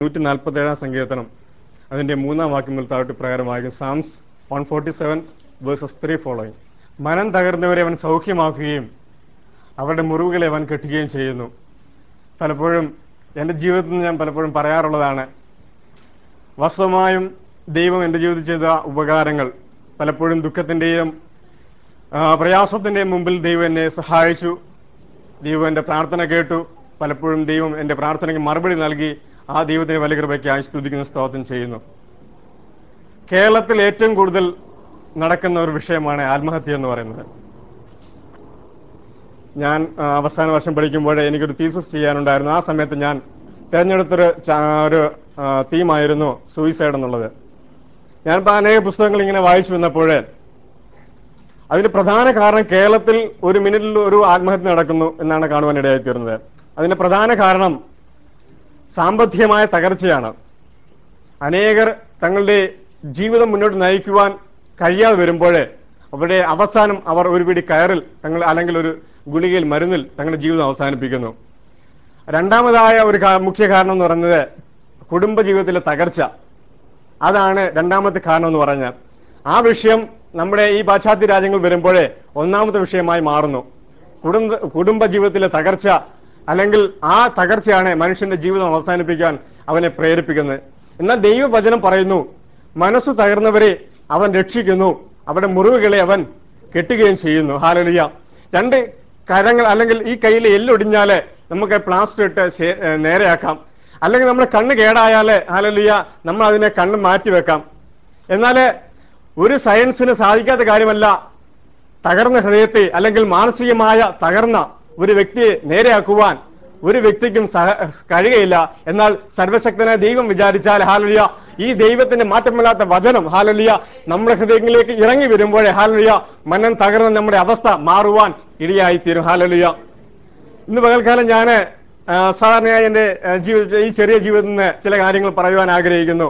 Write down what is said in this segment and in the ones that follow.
നൂറ്റി നാൽപ്പത്തി ഏഴാം സങ്കീർത്തനം അതിൻ്റെ മൂന്നാം വാക്യം മുതൽ താഴോട്ട് പ്രകാരമാകും Psalms one forty seven verses three following മനം തകർന്നവരെ അവൻ സൗഖ്യമാക്കുകയും അവരുടെ മുറിവുകളെ അവൻ കെട്ടുകയും ചെയ്യുന്നു പലപ്പോഴും എൻ്റെ ജീവിതത്തിൽ നിന്ന് ഞാൻ പലപ്പോഴും പറയാറുള്ളതാണ് വാസ്തവമായും ദൈവം എൻ്റെ ജീവിതത്തിൽ ചെയ്ത ഉപകാരങ്ങൾ പലപ്പോഴും ദുഃഖത്തിൻ്റെയും പ്രയാസത്തിൻ്റെയും മുമ്പിൽ ദൈവം എന്നെ സഹായിച്ചു ദൈവം എൻ്റെ പ്രാർത്ഥന കേട്ടു പലപ്പോഴും ദൈവം എൻ്റെ പ്രാർത്ഥനയ്ക്ക് മറുപടി നൽകി ആ ദൈവത്തിന് വലിയ കൃപയ്ക്കായി സ്തുതിക്കുന്ന സ്തോത്രം ചെയ്യുന്നു കേരളത്തിൽ ഏറ്റവും കൂടുതൽ നടക്കുന്ന ഒരു വിഷയമാണ് ആത്മഹത്യ എന്ന് പറയുന്നത് ഞാൻ ആ, അവസാന വർഷം പഠിക്കുമ്പോൾ എനിക്കൊരു തീസസ് ചെയ്യാനുണ്ടായിരുന്നു ആ സമയത്ത് ഞാൻ തിരഞ്ഞെടുത്തൊരു ചാ- ഒരു ആ, തീമായിരുന്നു സൂയിസൈഡ് എന്നുള്ളത് ഞാനിപ്പോൾ അനേക പുസ്തകങ്ങൾ ഇങ്ങനെ വായിച്ചു വന്നപ്പോൾ അതിന് പ്രധാന കാരണം കേരളത്തിൽ ഒരു മിനിറ്റിൽ ഒരു ആത്മഹത്യ നടക്കുന്നു എന്നാണ് കാണുവാൻ ഇടയായിത്തീർന്നത് അതിന്റെ പ്രധാന കാരണം സാമ്പത്തികമായ തകർച്ചയാണ് അനേകർ തങ്ങളുടെ ജീവിതം മുന്നോട്ട് നയിക്കുവാൻ കഴിയാതെ വരുമ്പോൾ അവരുടെ അവസാനം അവർ ഒരു പിടി കയറിൽ തങ്ങൾ അല്ലെങ്കിൽ ഒരു ഗുളികയിൽ മരുന്നിൽ തങ്ങളുടെ ജീവിതം അവസാനിപ്പിക്കുന്നു രണ്ടാമതായ ഒരു കാ- മുഖ്യ കാരണം എന്ന് പറയുന്നത് കുടുംബജീവിതത്തിലെ തകർച്ച അതാണ് രണ്ടാമത്തെ കാരണം എന്ന് പറഞ്ഞാൽ ആ വിഷയം നമ്മുടെ ഈ പാശ്ചാത്യ രാജ്യങ്ങൾ വരുമ്പോഴേ ഒന്നാമത്തെ വിഷയമായി മാറുന്നു കുടുംബ കുടുംബ ജീവിതത്തിലെ തകർച്ച അല്ലെങ്കിൽ ആ തകർച്ചയാണ് മനുഷ്യന്റെ ജീവിതം അവസാനിപ്പിക്കാൻ അവനെ പ്രേരിപ്പിക്കുന്നത് എന്നാൽ ദൈവവചനം പറയുന്നു മനസ്സ് തകർന്നവരെ അവൻ രക്ഷിക്കുന്നു അവരുടെ മുറിവുകളെ അവൻ കെട്ടുകയും ചെയ്യുന്നു ഹാലലിയ രണ്ട് കരങ്ങൾ അല്ലെങ്കിൽ ഈ കയ്യിൽ എല്ലൊടിഞ്ഞാല് നമുക്ക് പ്ലാസ്റ്റർ ഇട്ട് ശേ- ഏ, നേരെയാക്കാം അല്ലെങ്കിൽ നമ്മുടെ കണ്ണ് കേടായാല് ഹാലലിയ നമ്മൾ അതിനെ കണ്ണ് മാറ്റി വെക്കാം എന്നാല് ഒരു സയൻസിന് സാധിക്കാത്ത കാര്യമല്ല തകർന്ന ഹൃദയത്തെ അല്ലെങ്കിൽ മാനസികമായ തകർന്ന ഒരു വ്യക്തിയെ നേരെയാക്കുവാൻ ഒരു വ്യക്തിക്കും സഹ കഴിയുകയില്ല എന്നാൽ സർവശക്തനായ ദൈവം വിചാരിച്ചാൽ ഹാലലിയ ഈ ദൈവത്തിന്റെ മാറ്റമില്ലാത്ത വചനം ഹാലലിയ നമ്മുടെ ഹൃദയങ്ങളിലേക്ക് ഇറങ്ങി വരുമ്പോൾ ഹാലലിയ മനം തകർന്ന നമ്മുടെ അവസ്ഥ മാറുവാൻ ഇടയായിത്തീരും ഹാലലിയ ഇന്ന് പകൽക്കാലം ഞാൻ സാധാരണയായി എൻ്റെ ആ, ജീവിത ഈ ചെറിയ ജീവിതത്തിൽ നിന്ന് ചില കാര്യങ്ങൾ പറയുവാൻ ആഗ്രഹിക്കുന്നു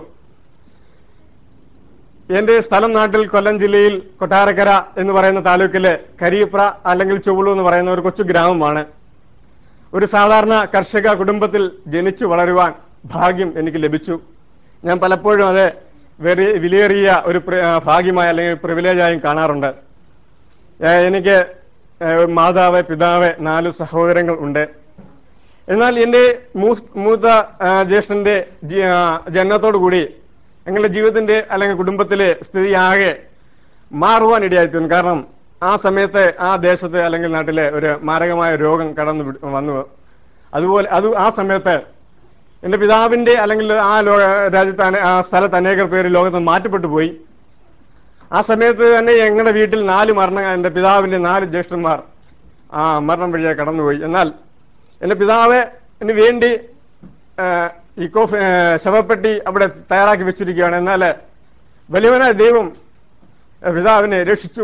എന്റെ സ്ഥലം നാട്ടിൽ കൊല്ലം ജില്ലയിൽ കൊട്ടാരക്കര എന്ന് പറയുന്ന താലൂക്കിലെ കരിയപ്ര അല്ലെങ്കിൽ ചുവളു എന്ന് പറയുന്ന ഒരു കൊച്ചു ഗ്രാമമാണ് ഒരു സാധാരണ കർഷക കുടുംബത്തിൽ ജനിച്ചു വളരുവാൻ ഭാഗ്യം എനിക്ക് ലഭിച്ചു ഞാൻ പലപ്പോഴും അത് വെറി വിലയേറിയ ഒരു പ്ര- ആ, ഭാഗ്യമായി അല്ലെങ്കിൽ പ്രിവിലേജായും കാണാറുണ്ട് ഏ, എനിക്ക് ഏ, മാതാവ് പിതാവ് നാല് സഹോദരങ്ങൾ ഉണ്ട് എന്നാൽ എൻ്റെ മൂ- മൂത്ത ആ, ജ്യേഷ്ഠന്റെ ജി- ആ, ജനനത്തോടു കൂടി ഞങ്ങളുടെ ജീവിതത്തിന്റെ അല്ലെങ്കിൽ കുടുംബത്തിലെ സ്ഥിതി ആകെ മാറുവാൻ ഇടയായിത്തീർന്നു കാരണം ആ സമയത്ത് ആ ദേശത്ത് അല്ലെങ്കിൽ നാട്ടിലെ ഒരു മാരകമായ രോഗം കടന്നു വിട്- വന്നു അതുപോലെ അത് ആ സമയത്ത് എൻ്റെ പിതാവിന്റെ അല്ലെങ്കിൽ ആ ലോ രാജ്യത്ത് അനെ- ആ സ്ഥലത്ത് അനേകം പേര് ലോകത്ത് നിന്ന് മാറ്റപ്പെട്ടു പോയി ആ സമയത്ത് തന്നെ ഞങ്ങളുടെ വീട്ടിൽ നാല് മരണം എൻ്റെ പിതാവിന്റെ നാല് ജ്യേഷ്ഠന്മാർ ആ മരണം വഴിയെ കടന്നുപോയി എന്നാൽ എൻ്റെ പിതാവിന് വേണ്ടി ആ, ഈ കോഫ് ആ, ശവപ്പെട്ടി അവിടെ തയ്യാറാക്കി വെച്ചിരിക്കുകയാണ് എന്നാൽ വലിയവനായ ദൈവം ആ, പിതാവിനെ രക്ഷിച്ചു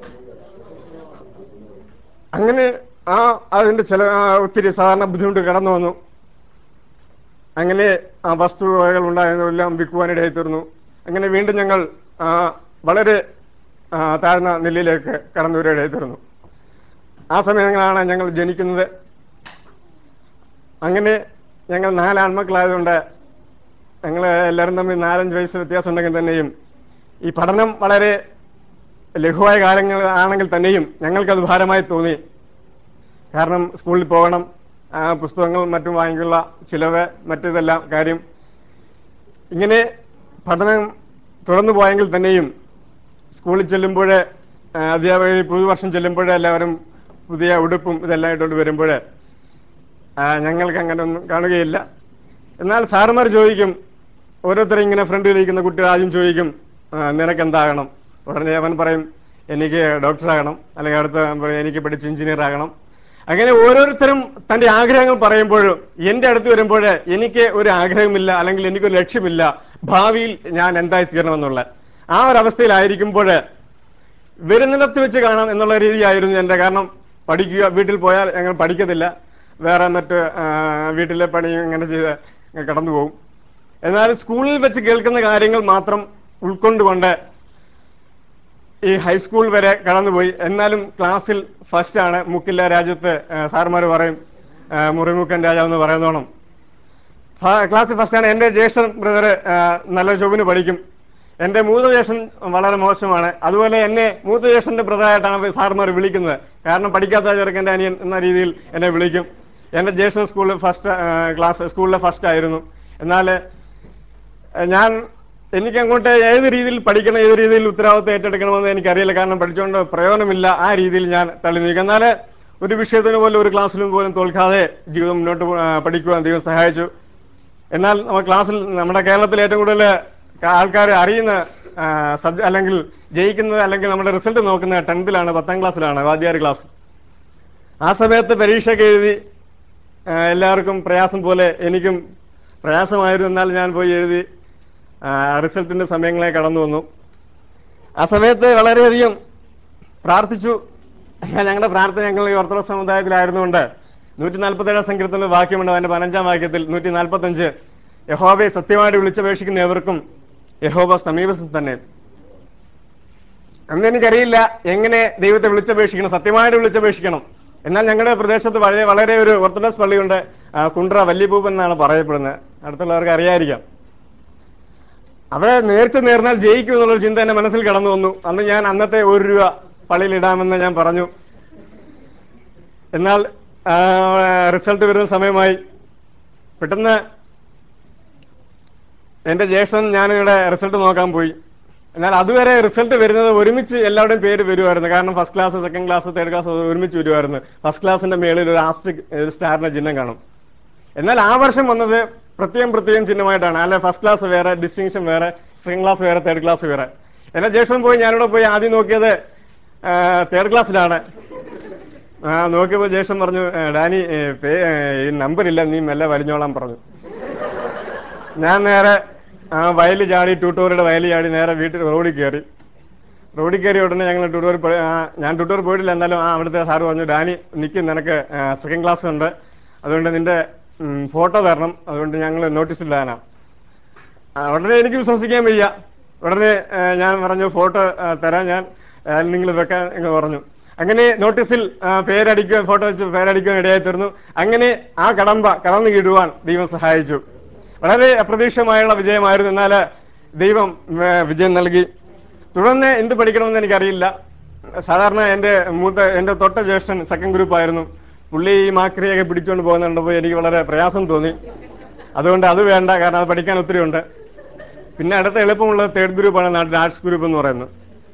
അങ്ങനെ ആ അതിന്റെ ചില ആ, ഒത്തിരി സാധാരണ ബുദ്ധിമുട്ട് കടന്നു വന്നു അങ്ങനെ ആ വസ്തുവകകൾ ഉണ്ടായിരുന്നതെല്ലാം വിൽക്കുവാനിടയായി തീർന്നു അങ്ങനെ വീണ്ടും ഞങ്ങൾ ആ, വളരെ ആ, താഴ്ന്ന നിലയിലേക്ക് കടന്നു വരികയായി തീർന്നു ആ സമയങ്ങളാണ് ഞങ്ങൾ ജനിക്കുന്നത് അങ്ങനെ ഞങ്ങൾ നാല് ആൺമക്കളായതുകൊണ്ട് ഞങ്ങൾ എല്ലാവരും തമ്മിൽ നാലഞ്ച് വയസ്സ് വ്യത്യാസം ഉണ്ടെങ്കിൽ തന്നെയും ഈ പഠനം വളരെ ലഘുവായ കാലങ്ങൾ ആണെങ്കിൽ തന്നെയും ഞങ്ങൾക്കത് ഭാരമായി തോന്നി കാരണം സ്കൂളിൽ പോകണം ആ, പുസ്തകങ്ങൾ മറ്റും വാങ്ങിക്കുള്ള ചിലവ് മറ്റിതെല്ലാം കാര്യം ഇങ്ങനെ പഠനം തുടർന്നു പോയെങ്കിൽ തന്നെയും സ്കൂളിൽ ചെല്ലുമ്പോൾ അധ്യാപകർ ഈ പുതുവർഷം ചെല്ലുമ്പോൾ എല്ലാവരും പുതിയ ഉടുപ്പും ഇതെല്ലാം ഇട്ടുകൊണ്ട് വരുമ്പോൾ ഞങ്ങൾക്ക് അങ്ങനെ ഒന്നും കാണുകയില്ല എന്നാൽ സാറുമാർ ചോദിക്കും ഓരോരുത്തരും ഇങ്ങനെ ഫ്രണ്ടിലിരിക്കുന്ന കുട്ടികൾ ആദ്യം ചോദിക്കും "ആ, നിനക്ക് എന്താകണം ഉടനെ അവൻ പറയും എനിക്ക് ഡോക്ടറാകണം അല്ലെങ്കിൽ അടുത്ത പറയും, എനിക്ക് പഠിച്ച് എഞ്ചിനീയർ ആകണം അങ്ങനെ ഓരോരുത്തരും തന്റെ ആഗ്രഹങ്ങൾ പറയുമ്പോഴും എന്റെ അടുത്ത് വരുമ്പോൾ എനിക്ക് ഒരു ആഗ്രഹമില്ല അല്ലെങ്കിൽ എനിക്കൊരു ലക്ഷ്യമില്ല ഭാവിയിൽ ഞാൻ എന്തായി തീരണമെന്നുള്ള ആ ഒരു അവസ്ഥയിലായിരിക്കുമ്പോൾ വരുന്നിടത്ത് വെച്ച് കാണാം എന്നുള്ള രീതിയായിരുന്നു എൻ്റെ കാരണം പഠിക്കുക വീട്ടിൽ പോയാൽ ഞങ്ങൾ പഠിക്കത്തില്ല വേറെ മറ്റ് ആ, വീട്ടിലെ പണി ഇങ്ങനെ ചെയ്ത് കടന്നു പോകും എന്നാൽ സ്കൂളിൽ വെച്ച് കേൾക്കുന്ന കാര്യങ്ങൾ മാത്രം ഉൾക്കൊണ്ടുകൊണ്ട് ഈ ഹൈസ്കൂൾ വരെ കടന്നുപോയി എന്നാലും ക്ലാസ്സിൽ ഫസ്റ്റ് ആണ് മുക്കില്ല രാജ്യത്ത് സാർമാർ പറയും ആ, മുറിമുക്കൻ രാജാവ് എന്ന് പറയുന്നോണം ഫ- ക്ലാസ്സിൽ ഫസ്റ്റാണ് എൻ്റെ ജ്യേഷ്ഠൻ ബ്രദർ നല്ല ജോബിന് പഠിക്കും എൻ്റെ മൂത്ത ജ്യേഷ്ഠൻ വളരെ മോശമാണ് അതുപോലെ എന്നെ മൂത്ത ജ്യേഷ്ഠൻ്റെ ബ്രദറായിട്ടാണ് സാർമാർ വിളിക്കുന്നത് കാരണം പഠിക്കാത്ത ചെറുക്കൻ്റെ അനിയൻ എന്ന രീതിയിൽ എന്നെ വിളിക്കും എൻ്റെ ജ്യേഷ്ഠൻ സ്കൂളിൽ ഫസ്റ്റ് ക്ലാസ് സ്കൂളിലെ ഫസ്റ്റ് ആയിരുന്നു എന്നാൽ ഏഹ് ഞാൻ എനിക്ക് അങ്ങോട്ട് ഏത് രീതിയിൽ പഠിക്കണം ഏത് രീതിയിൽ ഉത്തരവാദിത്വം ഏറ്റെടുക്കണമെന്ന് എനിക്കറിയില്ല കാരണം പഠിച്ചുകൊണ്ട് പ്രയോജനമില്ല ആ രീതിയിൽ ഞാൻ തള്ളി നീക്കും എന്നാൽ ഒരു വിഷയത്തിന് പോലും ഒരു ക്ലാസ്സിലും പോലും തോൽക്കാതെ ജീവിതം മുന്നോട്ട് പോ- ആ, പഠിക്കുവാൻ ദൈവം സഹായിച്ചു എന്നാൽ നമ്മൾ ക്ലാസ്സിൽ നമ്മുടെ കേരളത്തിൽ ഏറ്റവും കൂടുതൽ ആൾക്കാർ അറിയുന്ന സബ്ജ അല്ലെങ്കിൽ ജയിക്കുന്നത് അല്ലെങ്കിൽ നമ്മുടെ റിസൾട്ട് നോക്കുന്നത് ടെൻത്തിലാണ് പത്താം ക്ലാസ്സിലാണ് വാദ്യാർ ക്ലാസ് ആ സമയത്ത് പരീക്ഷയൊക്കെ എഴുതി ആ, എല്ലാവർക്കും പ്രയാസം പോലെ എനിക്കും പ്രയാസമായിരുന്നു എന്നാൽ ഞാൻ പോയി എഴുതി റിസൾട്ടിൻ്റെ സമയങ്ങളെ കടന്നു വന്നു ആ സമയത്ത് വളരെയധികം പ്രാർത്ഥിച്ചു ഞങ്ങളുടെ പ്രാർത്ഥന ഞങ്ങൾ ഈ ഓർത്തഡോക്സ് സമുദായത്തിലായിരുന്നുകൊണ്ട് നൂറ്റി നാൽപ്പത്തേഴാം സങ്കീർത്തന വാക്യമുണ്ട് അതിന്റെ പതിനഞ്ചാം വാക്യത്തിൽ നൂറ്റി നാൽപ്പത്തഞ്ച് യഹോവയെ സത്യമായിട്ട് വിളിച്ചപേക്ഷിക്കുന്ന ഏവർക്കും യഹോവ സമീപത്തിൽ തന്നെ അന്ന് എനിക്കറിയില്ല എങ്ങനെ ദൈവത്തെ വിളിച്ചപേക്ഷിക്കണം സത്യമായിട്ട് വിളിച്ചപേക്ഷിക്കണം എന്നാൽ ഞങ്ങളുടെ പ്രദേശത്ത് വളരെ വളരെ ഒരു ഓർത്തഡോക്സ് പള്ളിയുണ്ട് ആ, കുണ്ട്ര വല്യപൂപ്പൻ എന്നാണ് പറയപ്പെടുന്നത് അടുത്തുള്ളവർക്ക് അറിയായിരിക്കാം അവിടെ നേർച്ച നേർന്നാൽ ജയിക്കും എന്നുള്ളൊരു ചിന്ത എന്റെ മനസ്സിൽ കടന്നു വന്നു അന്ന് ഞാൻ അന്നത്തെ ഒരു രൂപ പള്ളിയിൽ ഇടാമെന്ന് ഞാൻ പറഞ്ഞു എന്നാൽ റിസൾട്ട് വരുന്ന സമയമായി പെട്ടെന്ന് എന്റെ ജ്യേഷ്ഠൻ ഞാനിവിടെ റിസൾട്ട് നോക്കാൻ പോയി എന്നാൽ അതുവരെ റിസൾട്ട് വരുന്നത് ഒരുമിച്ച് എല്ലാവരുടെയും പേര് വരുമായിരുന്നു കാരണം first class second class third class ഒരുമിച്ച് വരുമായിരുന്നു ഫസ്റ്റ് ക്ലാസിന്റെ മേളിൽ ഒരു ആസ്ട്രിക് ഒരു സ്റ്റാറിന്റെ ചിഹ്നം കാണും എന്നാൽ ആ വർഷം വന്നത് പ്രത്യേകം പ്രത്യേകം ചിഹ്നമായിട്ടാണ് അല്ലെ ഫസ്റ്റ് ക്ലാസ് വേറെ ഡിസ്റ്റിങ്ഷൻ വേറെ സെക്കൻഡ് ക്ലാസ് വേറെ തേർഡ് ക്ലാസ് വേറെ എന്റെ ജ്യേഷ്ഠൻ പോയി ഞാനിവിടെ പോയി ആദ്യം നോക്കിയത് തേർഡ് ക്ലാസ്സിലാണ് ആ നോക്കിയപ്പോൾ ജ്യേഷ്ഠൻ പറഞ്ഞു "ഏ, ഡാനി ഏ, പേ- ഏ, ഈ നമ്പർ ഇല്ല നീ മെല്ലെ വലിഞ്ഞോളാൻ പറഞ്ഞു ഞാൻ നേരെ ആ വയലിൽ ചാടി ട്യൂട്ടോറിയുടെ വയലിൽ ചാടി നേരെ വീട്ടിൽ റോഡിൽ കയറി റോഡിൽ കയറി ഉടനെ ഞങ്ങൾ ട്യൂട്ടോർ ഞാൻ ട്യൂട്ടോർ പോയിട്ടില്ല എന്നാലും ആ അവിടുത്തെ സാറ് പറഞ്ഞു ഡാനി നിൽക്കും നിനക്ക് സെക്കൻഡ് ക്ലാസ് ഉണ്ട് അതുകൊണ്ട് നിന്റെ ഫോട്ടോ തരണം അതുകൊണ്ട് ഞങ്ങൾ നോട്ടീസ് ഇടാനാ ആ, ഉടനെ എനിക്ക് വിശ്വസിക്കാൻ വയ്യ ഉടനെ ആ, ഞാൻ പറഞ്ഞു ഫോട്ടോ ആ, തരാം ഞാൻ നിങ്ങൾ വെക്കാൻ എന്ന് പറഞ്ഞു അങ്ങനെ നോട്ടീസിൽ ആ, പേരടിക്കുവാൻ ഫോട്ടോ വെച്ച് പേരടിക്കുവാൻ ഇടയായി തീർന്നു അങ്ങനെ ആ കടമ്പ കടന്നു കിടുവാൻ ദൈവം സഹായിച്ചു വളരെ അപ്രതീക്ഷിതമായുള്ള വിജയമായിരുന്നു എന്നാൽ ദൈവം ആ, വിജയം നൽകി തുടർന്ന് എന്ത് പഠിക്കണമെന്ന് എനിക്കറിയില്ല സാധാരണ എൻ്റെ മൂത്ത എൻ്റെ തൊട്ട ജ്യേഷ്ഠൻ സെക്കൻഡ് ഗ്രൂപ്പ് ആയിരുന്നു പുള്ളി ഈ മാക്രിയൊക്കെ പിടിച്ചുകൊണ്ട് പോകുന്ന കണ്ടപ്പോൾ എനിക്ക് വളരെ പ്രയാസം തോന്നി അതുകൊണ്ട് അത് വേണ്ട കാരണം അത് പഠിക്കാൻ ഒത്തിരി ഉണ്ട് പിന്നെ അടുത്ത എളുപ്പമുള്ളത് തേർഡ് ഗ്രൂപ്പാണ് നാട്ടിൽ ആർട്സ് ഗ്രൂപ്പ് എന്ന് പറയുന്നത്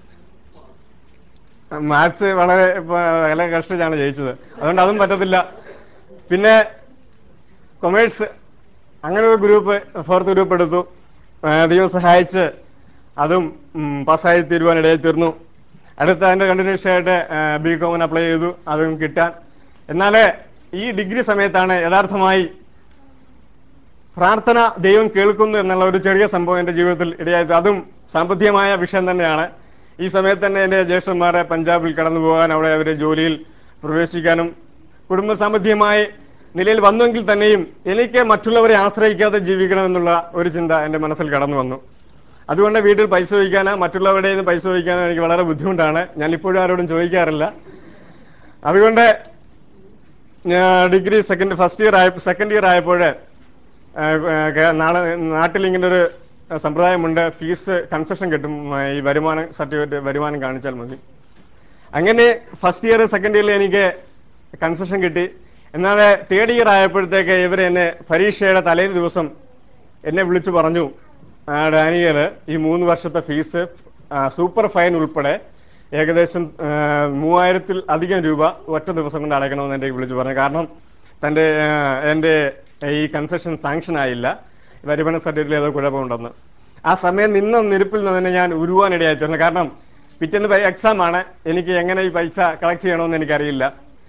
മാത്സ് വളരെ ഇപ്പൊ വില കഷ്ടിച്ചാണ് ജയിച്ചത് അതുകൊണ്ട് അതും പറ്റത്തില്ല പിന്നെ കൊമേഴ്സ് അങ്ങനെ ഒരു ഗ്രൂപ്പ് ഫോർത്ത് ഗ്രൂപ്പ് എടുത്തു ആ, ദൈവം സഹായിച്ച് അതും ഉം, പാസ്സായി തീരുവാൻ ഇടയായി തീർന്നു അടുത്ത അതിൻ്റെ കണ്ടിന്യൂഷൻ ആയിട്ട് ബി കോമിന് അപ്ലൈ ചെയ്തു അതും കിട്ടാൻ എന്നാൽ ഈ ഡിഗ്രി സമയത്താണ് യഥാർത്ഥമായി പ്രാർത്ഥന ദൈവം കേൾക്കുന്നു എന്നുള്ള ഒരു ചെറിയ സംഭവം എൻ്റെ ജീവിതത്തിൽ ഇടയായിട്ട് അതും സാമ്പത്തികമായ വിഷയം തന്നെയാണ് ഈ സമയത്ത് തന്നെ എൻ്റെ ജ്യേഷ്ഠന്മാരെ പഞ്ചാബിൽ കടന്നു പോകാൻ അവിടെ അവരെ ജോലിയിൽ പ്രവേശിക്കാനും കുടുംബ സാമ്പത്തികമായി നിലയിൽ വന്നെങ്കിൽ തന്നെയും എനിക്ക് മറ്റുള്ളവരെ ആശ്രയിക്കാതെ ജീവിക്കണമെന്നുള്ള ഒരു ചിന്ത എൻ്റെ മനസ്സിൽ കടന്നു വന്നു അതുകൊണ്ട് വീട്ടിൽ പൈസ ചോദിക്കാനോ മറ്റുള്ളവരുടെ നിന്ന് പൈസ ചോദിക്കാനോ എനിക്ക് വളരെ ബുദ്ധിമുട്ടാണ് ഞാൻ ഇപ്പോഴും ആരോടും ചോദിക്കാറില്ല അതുകൊണ്ട് ഞാൻ ഡിഗ്രി സെക്കൻഡ് ഫസ്റ്റ് ഇയർ ആയ സെക്കൻഡ് ഇയർ ആയപ്പോൾ നാളെ നാട്ടിൽ ഇങ്ങനെ ഒരു സമ്പ്രദായമുണ്ട് ഫീസ് കൺസെഷൻ കിട്ടും ആ, ഈ വരുമാനം സർട്ടിഫിക്കറ്റ് വരുമാനം കാണിച്ചാൽ മതി അങ്ങനെ ഫസ്റ്റ് ഇയർ സെക്കൻഡ് ഇയറിൽ എനിക്ക് കൺസെഷൻ കിട്ടി എന്നാൽ തേർഡ് ഇയർ ആയപ്പോഴത്തേക്ക് ഇവർ എന്നെ പരീക്ഷയുടെ തലേ ദിവസം എന്നെ വിളിച്ചു പറഞ്ഞു "ആ, ഡാനിയൽ ഈ മൂന്ന് വർഷത്തെ ഫീസ് ആ, സൂപ്പർ ഫൈൻ ഉൾപ്പെടെ ഏകദേശം ആ, മൂവായിരത്തിൽ അധികം രൂപ ഒറ്റ ദിവസം കൊണ്ട് അടയ്ക്കണമെന്ന് എൻ്റെ വിളിച്ചു പറഞ്ഞു കാരണം തൻ്റെ ആ, എൻ്റെ ഈ കൺസെഷൻ സാങ്ഷൻ ആയില്ല വരുമാന സർട്ടിഫിക്കറ്റിൽ ഏതോ കുഴപ്പമുണ്ടെന്ന് ആ സമയം നിന്ന നിരപ്പിൽ നിന്ന് തന്നെ ഞാൻ ഉരുവാനിടയായി തീർന്നു കാരണം പിറ്റേന്ന് എക്സാം ആണ് എനിക്ക് എങ്ങനെ ഈ പൈസ കളക്ട് ചെയ്യണമെന്ന് എനിക്കറിയില്ല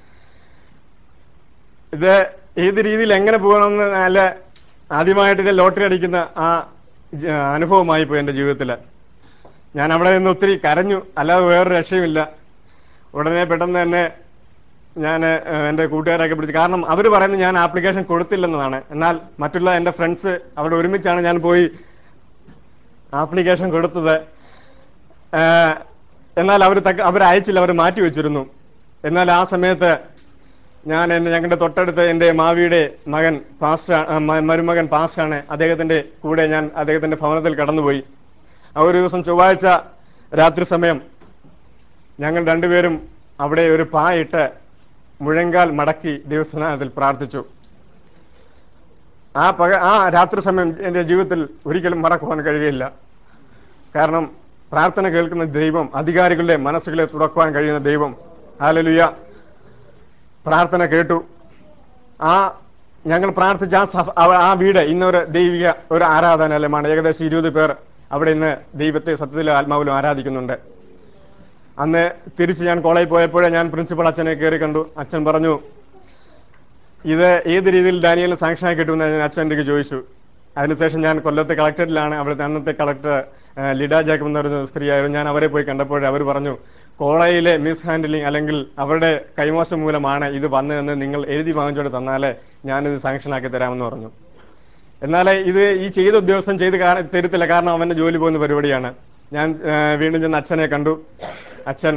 ഇത് ഏത് രീതിയിൽ എങ്ങനെ പോകണമെന്ന് നല്ല ആദ്യമായിട്ട് ലോട്ടറി അടിക്കുന്ന ആ ജ- അനുഭവമായി പോയി എൻ്റെ ജീവിതത്തിൽ ഞാൻ അവിടെ നിന്ന് ഒത്തിരി കരഞ്ഞു അല്ലാതെ വേറൊരു രക്ഷയുമില്ല ഉടനെ പെട്ടെന്ന് തന്നെ ഞാൻ എൻ്റെ കൂട്ടുകാരൊക്കെ പിടിച്ചു കാരണം അവർ പറയുന്നത് ഞാൻ ആപ്ലിക്കേഷൻ കൊടുത്തില്ലെന്നതാണ് എന്നാൽ മറ്റുള്ള എൻ്റെ ഫ്രണ്ട്സ് അവിടെ ഒരുമിച്ചാണ് ഞാൻ പോയി ആപ്ലിക്കേഷൻ കൊടുത്തത് ഏഹ് എന്നാൽ അവർ തക്ക അവർ അയച്ചില്ല അവർ മാറ്റി വെച്ചിരുന്നു എന്നാൽ ആ സമയത്ത് ഞാൻ എൻ്റെ ഞങ്ങളുടെ തൊട്ടടുത്ത് എൻ്റെ മാവിയുടെ മകൻ പാസ്റ്റ ആ, മ- മരുമകൻ പാസ്റ്റാണ് അദ്ദേഹത്തിൻ്റെ കൂടെ ഞാൻ അദ്ദേഹത്തിൻ്റെ ഭവനത്തിൽ കടന്നുപോയി ആ ഒരു ദിവസം ചൊവ്വാഴ്ച രാത്രി സമയം ഞങ്ങൾ രണ്ടുപേരും അവിടെ ഒരു പായിട്ട് മുഴങ്കാൽ മടക്കി ദൈവസ്ഥാനത്തിൽ പ്രാർത്ഥിച്ചു ആ പക ആ രാത്രി സമയം എൻ്റെ ജീവിതത്തിൽ ഒരിക്കലും മറക്കുവാൻ കഴിയുകയില്ല കാരണം പ്രാർത്ഥന കേൾക്കുന്ന ദൈവം അധികാരികളുടെ മനസ്സുകളെ തുറക്കുവാൻ കഴിയുന്ന ദൈവം ഹാലലുയ പ്രാർത്ഥന കേട്ടു ആ ഞങ്ങൾ പ്രാർത്ഥിച്ച ആ സഭ അവ- ആ വീട് ഇന്നൊരു ദൈവിക ഒരു ആരാധനാലയമാണ് ഏകദേശം ഇരുപത് പേർ അവിടെ ഇന്ന് ദൈവത്തെ സത്യത്തിലും ആത്മാവിലും ആരാധിക്കുന്നുണ്ട് അന്ന് തിരിച്ച് ഞാൻ കോളേജിൽ പോയപ്പോഴേ ഞാൻ പ്രിൻസിപ്പൾ അച്ഛനെ കയറി കണ്ടു അച്ഛൻ പറഞ്ഞു ഇത് ഏത് രീതിയിൽ ഡാനിയലിന് സാങ്ഷനായി കിട്ടുമെന്ന് ഞാൻ അച്ഛൻ എനിക്ക് ചോദിച്ചു അതിനുശേഷം ഞാൻ കൊല്ലത്തെ കളക്ടറേറ്റിലാണ് അവിടുത്തെ അന്നത്തെ കളക്ടർ ആ, ലിഡ ജാക്കബ് എന്ന് പറയുന്ന സ്ത്രീയായിരുന്നു ഞാൻ അവരെ പോയി കണ്ടപ്പോൾ അവർ പറഞ്ഞു കോളേജിലെ മിസ് ഹാൻഡിലിംഗ് അല്ലെങ്കിൽ അവരുടെ കൈമോശം മൂലമാണ് ഇത് വന്നതെന്ന് നിങ്ങൾ എഴുതി വാങ്ങിച്ചോണ്ട് തന്നാലേ ഞാനിത് സാങ്ഷനാക്കി തരാമെന്ന് പറഞ്ഞു എന്നാൽ ഇത് ഈ ചെയ്ത ഉദ്യോഗസ്ഥൻ ചെയ്ത് കാ- തരത്തില്ല കാരണം അവന്റെ ജോലി പോകുന്ന പരിപാടിയാണ് ഞാൻ ആ, വീണ്ടും ചെന്ന് അച്ഛനെ കണ്ടു അച്ഛൻ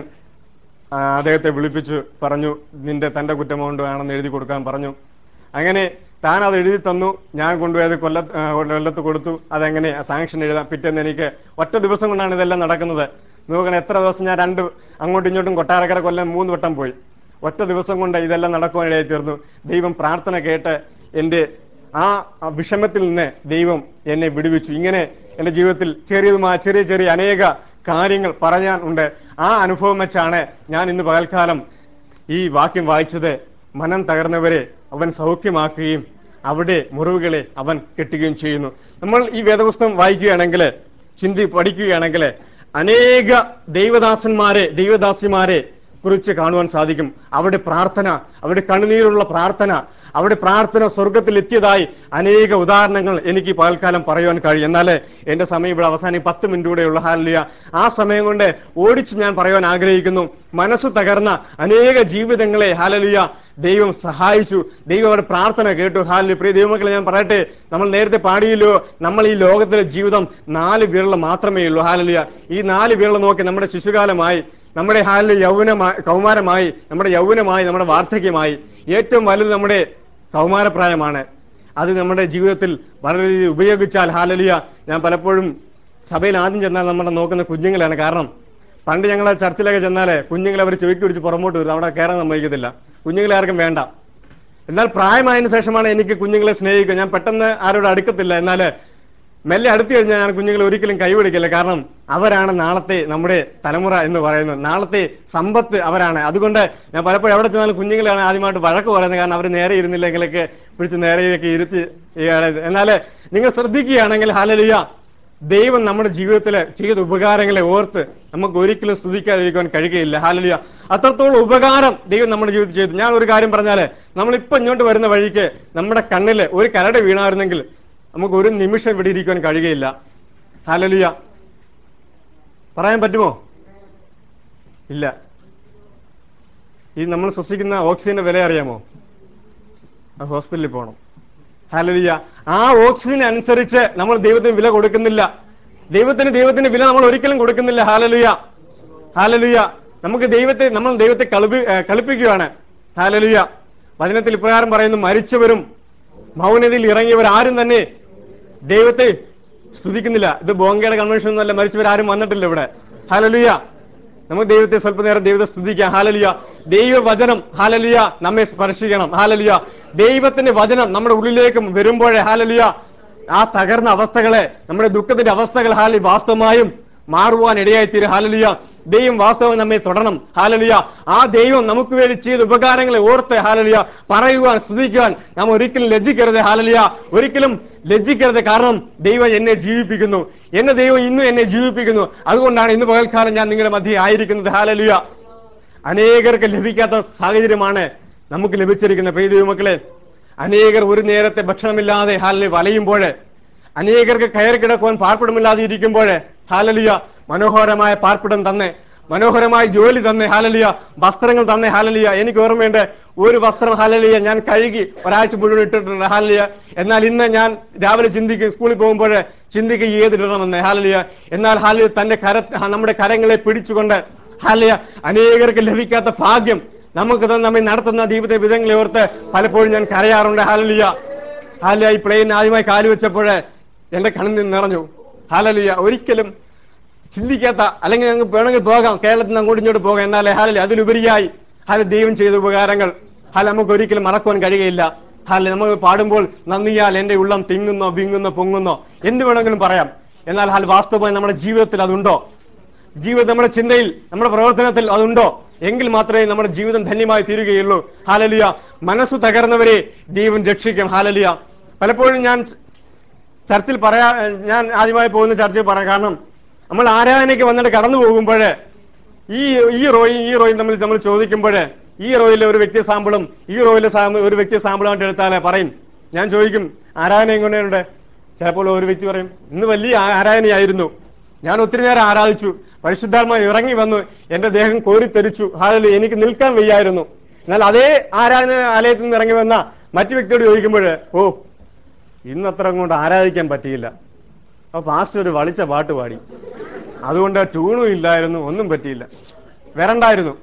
ആ, അദ്ദേഹത്തെ വിളിപ്പിച്ചു പറഞ്ഞു നിന്റെ തന്റെ കുറ്റം കൊണ്ടാണെന്ന് എഴുതി കൊടുക്കാൻ പറഞ്ഞു അങ്ങനെ താൻ അത് എഴുതി തന്നു ഞാൻ കൊണ്ടുപോയത് കൊല്ല ആ, കൊല്ലത്ത് കൊടുത്തു അതെങ്ങനെ സാങ്ഷൻ എഴുതാം പിറ്റേന്ന് എനിക്ക് ഒറ്റ ദിവസം കൊണ്ടാണ് ഇതെല്ലാം നടക്കുന്നത് നോക്കണം എത്ര ദിവസം ഞാൻ രണ്ട് അങ്ങോട്ടും ഇങ്ങോട്ടും കൊട്ടാരക്കര കൊല്ലം മൂന്ന് വട്ടം പോയി ഒറ്റ ദിവസം കൊണ്ട് ഇതെല്ലാം നടക്കുവാനിടയായി തീർന്നു ദൈവം പ്രാർത്ഥന കേട്ട് എൻ്റെ ആ ആ വിഷമത്തിൽ നിന്ന് ദൈവം എന്നെ വിടുവിച്ചു ഇങ്ങനെ എൻ്റെ ജീവിതത്തിൽ ചെറിയതുമായ ചെറിയ ചെറിയ അനേക കാര്യങ്ങൾ പറയാൻ ഉണ്ട് ആ അനുഭവം വെച്ചാണ് ഞാൻ ഇന്ന് പകൽക്കാലം ഈ വാക്യം വായിച്ചത് മനം തകർന്നവരെ അവൻ സൗഖ്യമാക്കുകയും അവിടെ മുറിവുകളെ അവൻ കെട്ടുകയും ചെയ്യുന്നു നമ്മൾ ഈ വേദപുസ്തകം വായിക്കുകയാണെങ്കിൽ ചിന്തി പഠിക്കുകയാണെങ്കിൽ അനേക ദൈവദാസന്മാരെ ദൈവദാസിമാരെ കുറിച്ച് കാണുവാൻ സാധിക്കും അവിടെ പ്രാർത്ഥന അവിടെ കണ്ണുനീരുള്ള പ്രാർത്ഥന അവിടെ പ്രാർത്ഥന സ്വർഗത്തിൽ എത്തിയതായി അനേക ഉദാഹരണങ്ങൾ എനിക്ക് പകൽക്കാലം പറയുവാൻ കഴിയും എന്നാൽ എന്റെ സമയം ഇവിടെ അവസാനം പത്ത് മിനിറ്റ് കൂടെയുള്ള ഹാലിയ ആ സമയം കൊണ്ട് ഓടിച്ച് ഞാൻ പറയുവാൻ ആഗ്രഹിക്കുന്നു മനസ്സ് തകർന്ന അനേക ജീവിതങ്ങളെ ഹാലലിയ ദൈവം സഹായിച്ചു ദൈവം അവിടെ പ്രാർത്ഥന കേട്ടു ഹാലിയ പ്രിയ ദൈവമക്കളെ ഞാൻ പറയട്ടെ നമ്മൾ നേരത്തെ പാടിയല്ലോ നമ്മൾ ഈ ലോകത്തിലെ ജീവിതം നാല് വിരൽ മാത്രമേ ഉള്ളൂ ഹാലലിയ ഈ നാല് വിരൽ നോക്കി നമ്മുടെ ശിശുകാലമായി നമ്മുടെ ഹാലിൽ യൗവനമായി കൗമാരമായി നമ്മുടെ യൗവനമായി നമ്മുടെ വാർദ്ധക്യമായി ഏറ്റവും വലുത് നമ്മുടെ കൗമാരപ്രായമാണ് അത് നമ്മുടെ ജീവിതത്തിൽ വളരെ രീതിയിൽ ഉപയോഗിച്ചാൽ ഹാലലിയ ഞാൻ പലപ്പോഴും സഭയിൽ ആദ്യം ചെന്നാൽ നമ്മുടെ നോക്കുന്ന കുഞ്ഞുങ്ങളാണ് കാരണം പണ്ട് ഞങ്ങൾ ചർച്ചിലൊക്കെ ചെന്നാലേ കുഞ്ഞുങ്ങളെ അവർ ചെവിക്ക് പിടിച്ച് പുറമോട്ട് വരും അവിടെ കയറാൻ സമ്മതിക്കത്തില്ല കുഞ്ഞുങ്ങളെ ആർക്കും വേണ്ട എന്നാൽ പ്രായമായതിനു ശേഷമാണ് എനിക്ക് കുഞ്ഞുങ്ങളെ സ്നേഹിക്കുക ഞാൻ പെട്ടെന്ന് ആരോട് അടുക്കത്തില്ല എന്നാൽ മെല്ലെ അടുത്തു കഴിഞ്ഞാൽ ഞാൻ കുഞ്ഞുങ്ങളെ ഒരിക്കലും കൈവിടിക്കില്ല കാരണം അവരാണ് നാളത്തെ നമ്മുടെ തലമുറ എന്ന് പറയുന്നത് നാളത്തെ സമ്പത്ത് അവരാണ് അതുകൊണ്ട് ഞാൻ പലപ്പോഴും എവിടെ ചെന്നാലും കുഞ്ഞുങ്ങളെയാണ് ആദ്യമായിട്ട് വഴക്ക് പറയുന്നത് കാരണം അവർ നേരെ ഇരുന്നില്ലെങ്കിലൊക്കെ പിടിച്ച് നേരെയൊക്കെ ഇരുത്തി എന്നാൽ നിങ്ങൾ ശ്രദ്ധിക്കുകയാണെങ്കിൽ ഹാലലിയ ദൈവം നമ്മുടെ ജീവിതത്തിൽ ചെയ്ത ഉപകാരങ്ങളെ ഓർത്ത് നമുക്ക് ഒരിക്കലും സ്തുതിക്കാതിരിക്കാൻ കഴിയുകയില്ല ഹാലലിയ അത്രത്തോളം ഉപകാരം ദൈവം നമ്മുടെ ജീവിതത്തിൽ ചെയ്തു ഞാൻ ഒരു കാര്യം പറഞ്ഞാല് നമ്മളിപ്പോ ഇങ്ങോട്ട് വരുന്ന വഴിക്ക് നമ്മുടെ കണ്ണില് ഒരു കരട് വീണായിരുന്നെങ്കിൽ നമുക്ക് ഒരു നിമിഷം ഇവിടെ ഇരിക്കാൻ കഴിയുകയില്ല ഹാലലിയ പറയാൻ പറ്റുമോ ഇല്ല ഈ നമ്മൾ ശ്വസിക്കുന്ന ഓക്സിജന്റെ വില അറിയാമോ ആ ഹോസ്പിറ്റലിൽ പോകണം ഹാലലിയ ആ ഓക്സിജൻ അനുസരിച്ച് നമ്മൾ ദൈവത്തിന് വില കൊടുക്കുന്നില്ല ദൈവത്തിന് ദൈവത്തിന്റെ വില നമ്മൾ ഒരിക്കലും കൊടുക്കുന്നില്ല ഹാലലുയ ഹാലലുയ നമുക്ക് ദൈവത്തെ നമ്മൾ ദൈവത്തെ കളിപ്പി ഏ, കളിപ്പിക്കുകയാണ് ഹാലലുയ വചനത്തിൽ ഇപ്രകാരം പറയുന്നു മരിച്ചവരും മൗനതയിൽ ഇറങ്ങിയവർ ആരും തന്നെ ദൈവത്തെ സ്തുതിക്കുന്നില്ല ഇത് ബോങ്കയുടെ കൺവെൻഷൻ ഒന്നല്ല മരിച്ചവർ ആരും വന്നിട്ടില്ല ഇവിടെ ഹാലലുയ നമുക്ക് ദൈവത്തെ സ്വല്പ നേരം ദൈവത്തെ സ്തുതിക്കാം ഹാലലിയ ദൈവവചനം ഹാലലിയ നമ്മെ സ്പർശിക്കണം ഹാലലിയ ദൈവത്തിന്റെ വചനം നമ്മുടെ ഉള്ളിലേക്ക് വരുമ്പോഴേ ഹാലലിയ ആ തകർന്ന അവസ്ഥകളെ നമ്മുടെ ദുഃഖത്തിന്റെ അവസ്ഥകൾ ഹാലി വാസ്തവമായും മാറുവാൻ ഇടയായിത്തീരും ഹാലലിയ ദൈവം വാസ്തവം നമ്മെ തുടരണം ഹാലലിയ ആ ദൈവം നമുക്ക് വേണ്ടി ചെയ്ത ഉപകാരങ്ങളെ ഓർത്ത് ഹാലലിയ പറയുവാൻ സ്തുതിക്കുവാൻ നാം ഒരിക്കലും ലജ്ജിക്കരുത് ഹാലലിയ ഒരിക്കലും ലജ്ജിക്കരുത് കാരണം ദൈവം എന്നെ ജീവിപ്പിക്കുന്നു എന്നെ ദൈവം ഇന്നും എന്നെ ജീവിപ്പിക്കുന്നു അതുകൊണ്ടാണ് ഇന്ന് പകൽക്കാലം ഞാൻ നിങ്ങളുടെ മധ്യേ ആയിരിക്കുന്നത് ഹാലലിയ അനേകർക്ക് ലഭിക്കാത്ത സാഹചര്യമാണ് നമുക്ക് ലഭിച്ചിരിക്കുന്നത് പ്രിയ ദൈവമക്കളെ അനേകർ ഒരു നേരത്തെ ഭക്ഷണമില്ലാതെ ഹാലിൽ വലയുമ്പോൾ അനേകർക്ക് കയറി കിടക്കുവാൻ പാർപ്പിടമില്ലാതെ ഇരിക്കുമ്പോൾ ഹാലലിയ മനോഹരമായ പാർപ്പിടം തന്നെ മനോഹരമായ ജോലി തന്നെ ഹാലലിയ വസ്ത്രങ്ങൾ തന്നെ ഹാലലിയ എനിക്ക് ഓർമ്മയുണ്ട് ഒരു വസ്ത്രം ഹാലലിയ ഞാൻ കഴുകി ഒരാഴ്ച മുഴുവൻ ഇട്ടിട്ടുണ്ട് ഹാലലിയ എന്നാൽ ഇന്ന് ഞാൻ രാവിലെ ചിന്തിക്കും സ്കൂളിൽ പോകുമ്പോൾ ചിന്തിക്കുക ഏതിടണമെന്ന് ഹാലലിയ എന്നാൽ ഹാലിയ തന്റെ കര നമ്മുടെ കരങ്ങളെ പിടിച്ചുകൊണ്ട് ഹാലയ അനേകർക്ക് ലഭിക്കാത്ത ഭാഗ്യം നമുക്ക് തന്നെ നമ്മെ നടത്തുന്ന ജീവിത വിധങ്ങളെ ഓർത്ത് പലപ്പോഴും ഞാൻ കരയാറുണ്ട് ഹാലലിയ ഹാലിയ ഈ പ്ലെയിൻ ആദ്യമായി കാല് വെച്ചപ്പോൾ എന്റെ കണ്ണിൽ നിറഞ്ഞു ഹാലലിയ ഒരിക്കലും ചിന്തിക്കാത്ത അല്ലെങ്കിൽ ഞങ്ങൾക്ക് വേണമെങ്കിൽ പോകാം കേരളത്തിൽ നിന്ന് അങ്ങോട്ടും ഇങ്ങോട്ട് പോകാം എന്നാലേ ഹാലലി അതിലുപരിയായി ഹാല ദൈവം ചെയ്ത ഉപകാരങ്ങൾ ഹാല നമുക്ക് ഒരിക്കലും മറക്കുവാൻ കഴിയുകയില്ല ഹാല നമ്മൾ പാടുമ്പോൾ നന്ദിയാൽ എന്റെ ഉള്ളം തിങ്ങുന്നോ വിങ്ങുന്നോ പൊങ്ങുന്നോ എന്ത് വേണമെങ്കിലും പറയാം എന്നാൽ ഹാൽ വാസ്തവമായി നമ്മുടെ ജീവിതത്തിൽ അതുണ്ടോ ജീവിതം നമ്മുടെ ചിന്തയിൽ നമ്മുടെ പ്രവർത്തനത്തിൽ അതുണ്ടോ എങ്കിൽ മാത്രമേ നമ്മുടെ ജീവിതം ധന്യമായി തീരുകയുള്ളൂ ഹാലലിയ മനസ്സ് തകർന്നവരെ ദൈവം രക്ഷിക്കും ഹാലലിയ പലപ്പോഴും ഞാൻ ചർച്ചിൽ പറയാ ഞാൻ ആദ്യമായി പോകുന്ന ചർച്ചിൽ പറയാം കാരണം നമ്മൾ ആരാധനയ്ക്ക് വന്നിട്ട് കടന്നു പോകുമ്പോൾ ഈ ഈ റോയും ഈ റോയും തമ്മിൽ നമ്മൾ ചോദിക്കുമ്പോൾ ഈ റോയിലെ ഒരു വ്യക്തി സാമ്പിളും ഈ റോയിലെ സാമ്പിൾ ഒരു വ്യക്തി സാമ്പിളായിട്ട് എടുത്താലേ പറയും ഞാൻ ചോദിക്കും ആരാധന എങ്ങനെയുണ്ട് ചിലപ്പോൾ ഒരു വ്യക്തി പറയും ഇന്ന് വലിയ ആ- ആരാധനയായിരുന്നു ഞാൻ ഒത്തിരി നേരം ആരാധിച്ചു പരിശുദ്ധാത്മ ഇറങ്ങി വന്നു എന്റെ ദേഹം കോരിത്തെരിച്ചു ഹാലലി എനിക്ക് നിൽക്കാൻ വയ്യായിരുന്നു എന്നാൽ അതേ ആരാധന ആലയത്തിൽ നിന്ന് ഇറങ്ങി വന്ന മറ്റു വ്യക്തിയോട് ചോദിക്കുമ്പോൾ ഓ ഇന്ന് അത്ര കൊണ്ട് ആരാധിക്കാൻ പറ്റിയില്ല അപ്പൊ പാസ്റ്റർ ഒരു വളിച്ച പാട്ട് പാടി അതുകൊണ്ട് ട്യൂണും ഇല്ലായിരുന്നു ഒന്നും പറ്റിയില്ല വരണ്ടായിരുന്നു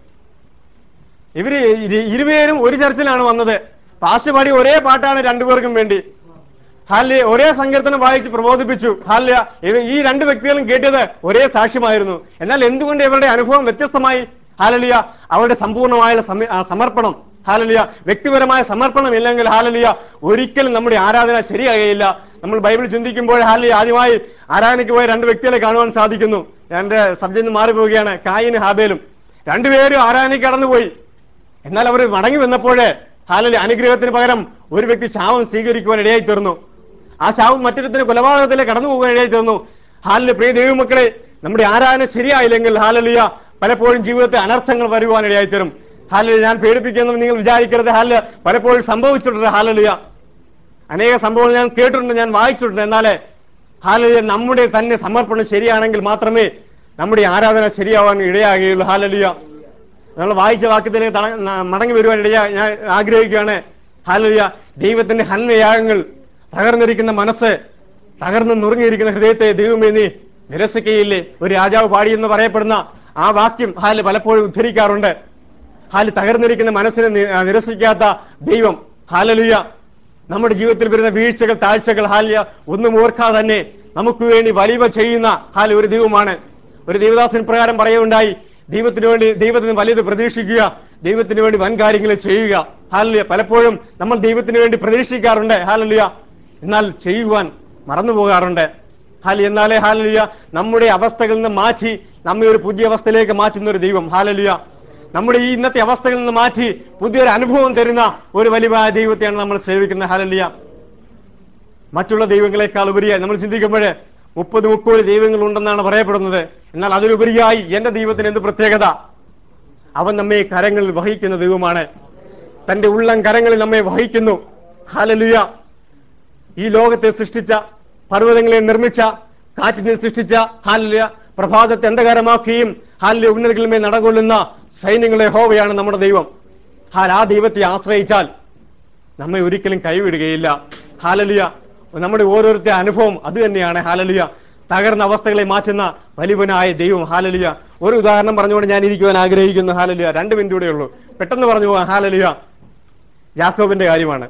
ഇവര് ഇരു- ഇരുവരും ഒരു ചർച്ചിലാണ് വന്നത് പാസ്റ്റർ പാടി ഒരേ പാട്ടാണ് രണ്ടുപേർക്കും വേണ്ടി ഹാല്യ ഒരേ സങ്കീർത്തനം വായിച്ച് പ്രബോധിപ്പിച്ചു ഹാല്യ ഇവ- ഈ രണ്ട് വ്യക്തികളും കേട്ടത് ഒരേ സാക്ഷ്യമായിരുന്നു എന്നാൽ എന്തുകൊണ്ട് ഇവരുടെ അനുഭവം വ്യത്യസ്തമായി ഹാലലിയ അവരുടെ സമ്പൂർണ്ണമായ സമ- ആ സമർപ്പണം ഹാലലിയ വ്യക്തിപരമായ സമർപ്പണം ഇല്ലെങ്കിൽ ഹാലലിയ ഒരിക്കലും നമ്മുടെ ആരാധന ശരിയാകുകയില്ല നമ്മൾ ബൈബിൾ ചിന്തിക്കുമ്പോൾ ഹാലലിയ ആദ്യമായി ആരാധനയ്ക്ക് പോയ രണ്ട് വ്യക്തികളെ കാണുവാൻ സാധിക്കുന്നു എന്റെ സബ്ജക്ട് മാറിപ്പോവുകയാണ് കായിന് ഹാബേലും രണ്ടുപേരും ആരാധനയ്ക്ക് കടന്നുപോയി എന്നാൽ അവർ മടങ്ങി വന്നപ്പോഴേ ഹാലലി അനുഗ്രഹത്തിന് പകരം ഒരു വ്യക്തി ശാപം സ്വീകരിക്കുവാൻ ഇടയായി തീർന്നു ആ ശാപം മറ്റൊരുത്തിന് കൊലപാതകത്തിലേക്ക് കടന്നു പോകാൻ ഇടയായി തീർന്നു ഹാലിലെ പ്രിയ ദൈവമക്കളെ നമ്മുടെ ആരാധന ശരിയായില്ലെങ്കിൽ ഹാലലിയ പലപ്പോഴും ജീവിതത്തിൽ അനർത്ഥങ്ങൾ വരുവാൻ ഇടയായി തീരും ഹാലലിയ ഞാൻ പേടിപ്പിക്കുമെന്ന് നിങ്ങൾ വിചാരിക്കരുത് ഹാലില് പലപ്പോഴും സംഭവിച്ചിട്ടുണ്ട് ഹാലലിയ അനേക സംഭവങ്ങൾ ഞാൻ കേട്ടിട്ടുണ്ട് ഞാൻ വായിച്ചിട്ടുണ്ട് എന്നാലേ ഹാലലിയ നമ്മുടെ തന്നെ സമർപ്പണം ശരിയാണെങ്കിൽ മാത്രമേ നമ്മുടെ ആരാധന ശരിയാവാൻ ഇടയാകുകയുള്ളൂ ഹാലലിയ നമ്മൾ വായിച്ച വാക്യത്തിലേക്ക് തട- ന- മടങ്ങി വരുവാൻ ഇടയാ ഞാൻ ആഗ്രഹിക്കുകയാണ് ഹാലലിയ ദൈവത്തിന്റെ ഹന്മയാഗങ്ങൾ തകർന്നിരിക്കുന്ന മനസ്സ് തകർന്ന് നുറുങ്ങിയിരിക്കുന്ന ഹൃദയത്തെ ദൈവമേ നീ നിരസിക്കയില്ലേ ഒരു രാജാവ് പാടിയെന്ന് പറയപ്പെടുന്ന ആ വാക്യം ഹാല് പലപ്പോഴും ഉദ്ധരിക്കാറുണ്ട് ഹാല് തകർന്നിരിക്കുന്ന മനസ്സിനെ നി- ആ, നിരസിക്കാത്ത ദൈവം ഹാലലുയ നമ്മുടെ ജീവിതത്തിൽ വരുന്ന വീഴ്ചകൾ താഴ്ചകൾ ഹാലിയ ഒന്നും ഓർക്കാതെ തന്നെ നമുക്ക് വേണ്ടി വലിവ ചെയ്യുന്ന ഹാൽ ഒരു ദൈവമാണ് ഒരു ദൈവദാസൻ പ്രകാരം പറയുകയുണ്ടായി ദൈവത്തിന് വേണ്ടി ദൈവത്തിന് വലുത് പ്രതീക്ഷിക്കുക ദൈവത്തിന് വേണ്ടി വൻ കാര്യങ്ങൾ ചെയ്യുക ഹാലലിയ പലപ്പോഴും നമ്മൾ ദൈവത്തിന് വേണ്ടി പ്രതീക്ഷിക്കാറുണ്ട് ഹാലലിയ എന്നാൽ ചെയ്യുവാൻ മറന്നു പോകാറുണ്ട് ഹാലി എന്നാലേ ഹാലലിയ നമ്മുടെ അവസ്ഥകളിൽ നിന്ന് മാറ്റി നമ്മെ ഒരു പുതിയ അവസ്ഥയിലേക്ക് മാറ്റുന്ന ഒരു ദൈവം ഹാലലിയ നമ്മുടെ ഈ ഇന്നത്തെ അവസ്ഥകളിൽ നിന്ന് മാറ്റി പുതിയൊരു അനുഭവം തരുന്ന ഒരു വലിയ ദൈവത്തെയാണ് നമ്മൾ സേവിക്കുന്നത് ഹാലലിയ മറ്റുള്ള ദൈവങ്ങളെക്കാൾ ഉപരിയായി നമ്മൾ ചിന്തിക്കുമ്പോൾ മുപ്പത് മുക്കോടി ദൈവങ്ങൾ ഉണ്ടെന്നാണ് പറയപ്പെടുന്നത് എന്നാൽ അതിലുപരിയായി എന്റെ ദൈവത്തിന് എന്ത് പ്രത്യേകത അവൻ നമ്മെ കരങ്ങളിൽ വഹിക്കുന്ന ദൈവമാണ് തന്റെ ഉള്ളം കരങ്ങളിൽ നമ്മെ വഹിക്കുന്നു ഹാലലുയ ഈ ലോകത്തെ സൃഷ്ടിച്ച പർവ്വതങ്ങളെ നിർമ്മിച്ച കാറ്റിനെ സൃഷ്ടിച്ച ഹാലിയ പ്രഭാതത്തെ അന്ധകാരമാക്കുകയും ഹാലിലെ ഉന്നതികളിന്മേൽ നടകൊള്ളുന്ന സൈന്യങ്ങളെ ഹോവയാണ് നമ്മുടെ ദൈവം ഹാൽ ആ ദൈവത്തെ ആശ്രയിച്ചാൽ നമ്മെ ഒരിക്കലും കൈവിടുകയില്ല ഹാലലിയ നമ്മുടെ ഓരോരുത്തരുടെ അനുഭവം അത് തന്നെയാണ് ഹാലലിയ തകർന്ന അവസ്ഥകളെ മാറ്റുന്ന വലിയവനായ ദൈവം ഹാലലിയ ഒരു ഉദാഹരണം പറഞ്ഞുകൊണ്ട് ഞാൻ ഇരിക്കുവാൻ ആഗ്രഹിക്കുന്നു ഹാലലിയ രണ്ട് മിനിറ്റ് കൂടെ ഉള്ളൂ പെട്ടെന്ന് പറഞ്ഞു പോകാം ഹാലലിയ യാക്കോബിന്റെ കാര്യമാണ്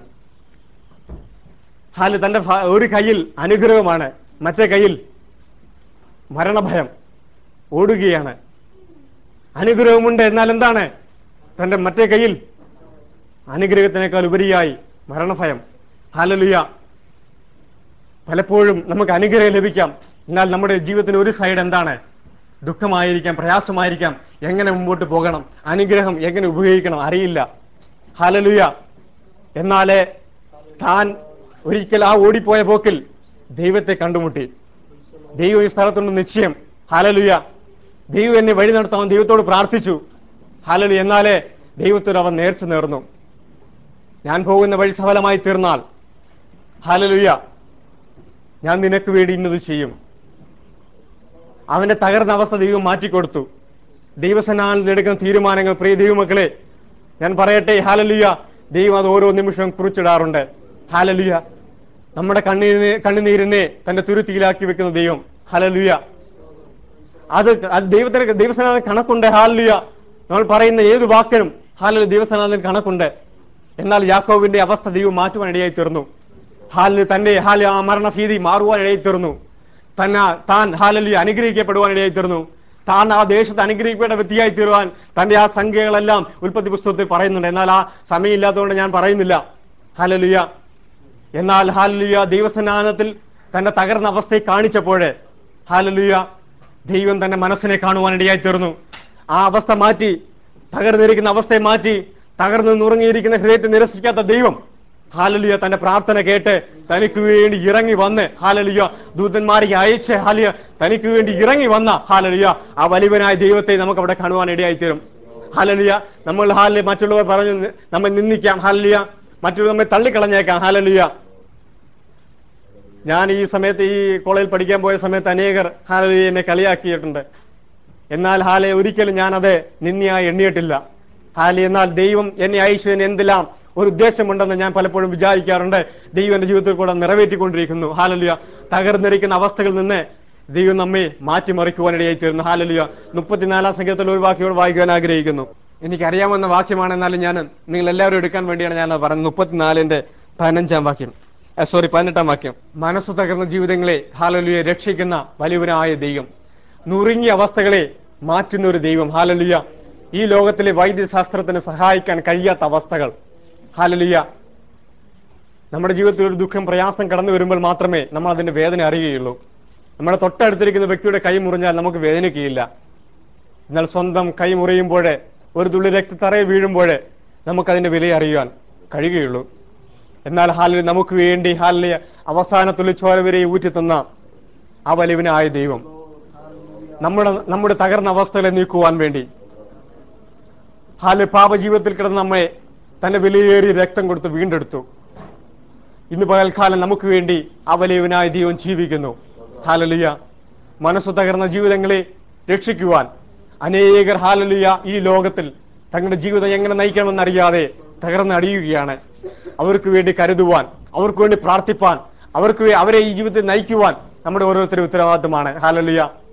ഹാല് തന്റെ ഭ- ഒരു കയ്യിൽ അനുഗ്രഹമാണ് മറ്റേ കയ്യിൽ മരണഭയം ഓടുകയാണ് അനുഗ്രഹമുണ്ട് എന്നാൽ എന്താണ് തന്റെ മറ്റേ കയ്യിൽ അനുഗ്രഹത്തിനേക്കാൾ ഉപരിയായി മരണഭയം ഹാലലുയ പലപ്പോഴും നമുക്ക് അനുഗ്രഹം ലഭിക്കാം എന്നാൽ നമ്മുടെ ജീവിതത്തിന് ഒരു സൈഡ് എന്താണ് ദുഃഖമായിരിക്കാം പ്രയാസമായിരിക്കാം എങ്ങനെ മുമ്പോട്ട് പോകണം അനുഗ്രഹം എങ്ങനെ ഉപയോഗിക്കണം അറിയില്ല ഹാലലുയ എന്നാലേ താൻ ഒരിക്കൽ ആ ഓടിപ്പോയ പോക്കിൽ ദൈവത്തെ കണ്ടുമുട്ടി ദൈവം ഈ സ്ഥലത്തുണ്ട് നിശ്ചയം ഹാലലുയ ദൈവം എന്നെ വഴി നടത്താൻ ദൈവത്തോട് പ്രാർത്ഥിച്ചു ഹാലലു എന്നാലേ ദൈവത്തോട് അവൻ നേർച്ച നേർന്നു ഞാൻ പോകുന്ന വഴി സഫലമായി തീർന്നാൽ ഹാലലുയ ഞാൻ നിനക്ക് വേണ്ടി ഇന്നത് ചെയ്യും അവന്റെ തകർന്ന അവസ്ഥ ദൈവം മാറ്റിക്കൊടുത്തു ദൈവസന്നാനിൽ എടുക്കുന്ന തീരുമാനങ്ങൾ പ്രിയ ദൈവമക്കളെ ഞാൻ പറയട്ടെ ഹാലലുയ ദൈവം അത് ഓരോ നിമിഷവും കുറിച്ചിടാറുണ്ട് ഹാലലുയ നമ്മുടെ കണ്ണീരിനെ കണ്ണുനീരിനെ തന്റെ തുരുത്തിയിലാക്കി വെക്കുന്ന ദൈവം ഹലലുയ അത് അത് ദൈവത്തിന് ദൈവസനാഥ കണക്കുണ്ട് ഹാലലുയ നമ്മൾ പറയുന്ന ഏത് വാക്കിനും ഹാലലു ദൈവസ്ഥാനത്തിൽ കണക്കുണ്ട് എന്നാൽ യാക്കോബിന്റെ അവസ്ഥ ദൈവം മാറ്റുവാനിടയായി തീർന്നു ഹാലിന് തന്റെ ഹാല് ആ മരണഭീതി മാറുവാനിടയായി തീർന്നു തന്നെ താൻ ഹാലലു അനുഗ്രഹിക്കപ്പെടുവാനിടയായി തീർന്നു താൻ ആ ദേശത്ത് അനുഗ്രഹിക്കപ്പെട്ട വ്യക്തിയായി തീരുവാൻ തന്റെ ആ സംഖ്യകളെല്ലാം ഉൽപ്പത്തി പുസ്തകത്തിൽ പറയുന്നുണ്ട് എന്നാൽ ആ സമയമില്ലാത്തതുകൊണ്ട് ഞാൻ പറയുന്നില്ല ഹാലലുയ എന്നാൽ ഹാലലുയ ദൈവസന്നാനത്തിൽ തന്റെ തകർന്ന അവസ്ഥയെ കാണിച്ചപ്പോഴേ ഹാലലുയ ദൈവം തന്റെ മനസ്സിനെ കാണുവാനിടയായി തീർന്നു ആ അവസ്ഥ മാറ്റി തകർന്നിരിക്കുന്ന അവസ്ഥയെ മാറ്റി തകർന്ന് നുറങ്ങിയിരിക്കുന്ന ഹൃദയത്തെ നിരസിക്കാത്ത ദൈവം ഹാലലിയ തന്റെ പ്രാർത്ഥന കേട്ട് തനിക്ക് വേണ്ടി ഇറങ്ങി വന്ന് ഹാലലിയ ദൂതന്മാരെ അയച്ച് ഹാലിയ തനിക്ക് വേണ്ടി ഇറങ്ങി വന്ന ഹാലലിയ ആ വലിയവനായ ദൈവത്തെ നമുക്ക് അവിടെ കാണുവാൻ ഇടയായി തീരും ഹാലലിയ നമ്മൾ ഹാലിയ മറ്റുള്ളവർ പറഞ്ഞു നി- നമ്മെ നിന്ദിക്കാം ഹാലലിയ മറ്റുള്ളവർ നമ്മെ തള്ളിക്കളഞ്ഞേക്കാം ഹാലലിയ ഞാൻ ഈ സമയത്ത് ഈ കോളേജിൽ പഠിക്കാൻ പോയ സമയത്ത് അനേകർ ഹാലലിയ എന്നെ കളിയാക്കിയിട്ടുണ്ട് എന്നാൽ ഹാലെ ഒരിക്കലും ഞാനത് നിന്ദിയായി എണ്ണിയിട്ടില്ല ഹാലെ എന്നാൽ ദൈവം എന്നെ അയച്ചതിന് എന്തെല്ലാം ഒരു ഉദ്ദേശമുണ്ടെന്ന് ഞാൻ പലപ്പോഴും വിചാരിക്കാറുണ്ട് ദൈവം എന്റെ ജീവിതത്തിൽ കൂടെ നിറവേറ്റിക്കൊണ്ടിരിക്കുന്നു ഹാലലിയ തകർന്നിരിക്കുന്ന അവസ്ഥകളിൽ നിന്ന് ദൈവം നമ്മെ മാറ്റിമറിക്കുവാനിടയായി തീർന്നു ഹാലലിയ മുപ്പത്തിനാലാം സംഖ്യത്തിൽ ഒരു വാക്യോട് വായിക്കുവാൻ ആഗ്രഹിക്കുന്നു എനിക്കറിയാവുന്ന വാക്യമാണ് എന്നാലും ഞാൻ നിങ്ങൾ എല്ലാവരും എടുക്കാൻ വേണ്ടിയാണ് ഞാൻ പറയുന്നത് മുപ്പത്തിനാലിന്റെ പതിനഞ്ചാം വാക്യം സോറി പതിനെട്ടാം വാക്യം മനസ്സ് തകർന്ന ജീവിതങ്ങളെ ഹാലലിയെ രക്ഷിക്കുന്ന വലിയവനായ ദൈവം നുറുങ്ങിയ അവസ്ഥകളെ മാറ്റുന്ന ഒരു ദൈവം ഹാലലിയ ഈ ലോകത്തിലെ വൈദ്യശാസ്ത്രത്തിന് സഹായിക്കാൻ കഴിയാത്ത അവസ്ഥകൾ ഹാലലിയ നമ്മുടെ ജീവിതത്തിൽ ഒരു ദുഃഖം പ്രയാസം കടന്നു വരുമ്പോൾ മാത്രമേ നമ്മൾ അതിന്റെ വേദന അറിയുകയുള്ളൂ നമ്മുടെ തൊട്ടടുത്തിരിക്കുന്ന വ്യക്തിയുടെ കൈ മുറിഞ്ഞാൽ നമുക്ക് വേദനിക്കുകയില്ല എന്നാൽ സ്വന്തം കൈ മുറിയുമ്പോഴേ ഒരു തുള്ളി രക്തത്തറയെ വീഴുമ്പോഴേ നമുക്കതിന്റെ വില അറിയുവാൻ കഴിയുകയുള്ളൂ എന്നാൽ ഹാലിൽ നമുക്ക് വേണ്ടി ഹാലിലെ അവസാന തുള്ളിച്ചോര വരെ ഊറ്റിത്തന്ന ആ വലിയവനായ ദൈവം നമ്മുടെ നമ്മുടെ തകർന്ന അവസ്ഥകളെ നീക്കുവാൻ വേണ്ടി ഹാല് പാപജീവിതത്തിൽ കിടന്ന് നമ്മെ തന്റെ വിലയേറിയ രക്തം കൊടുത്ത് വീണ്ടെടുത്തു ഇന്ന് പകൽക്കാലം നമുക്ക് വേണ്ടി ആ വലിയവനായ ദൈവം ജീവിക്കുന്നു ഹാലലിയ മനസ്സു തകർന്ന ജീവിതങ്ങളെ രക്ഷിക്കുവാൻ അനേകർ ഹാലലിയ ഈ ലോകത്തിൽ തങ്ങളുടെ ജീവിതം എങ്ങനെ നയിക്കണമെന്ന് അറിയാതെ തകർന്ന് അടിയുകയാണ് അവർക്ക് വേണ്ടി കരുതുവാൻ അവർക്ക് വേണ്ടി പ്രാർത്ഥിപ്പാൻ അവർക്ക് വേ- അവരെ ഈ ജീവിതത്തിൽ നയിക്കുവാൻ നമ്മുടെ ഓരോരുത്തരും ഉത്തരവാദിത്തമാണ് ഹാലലിയ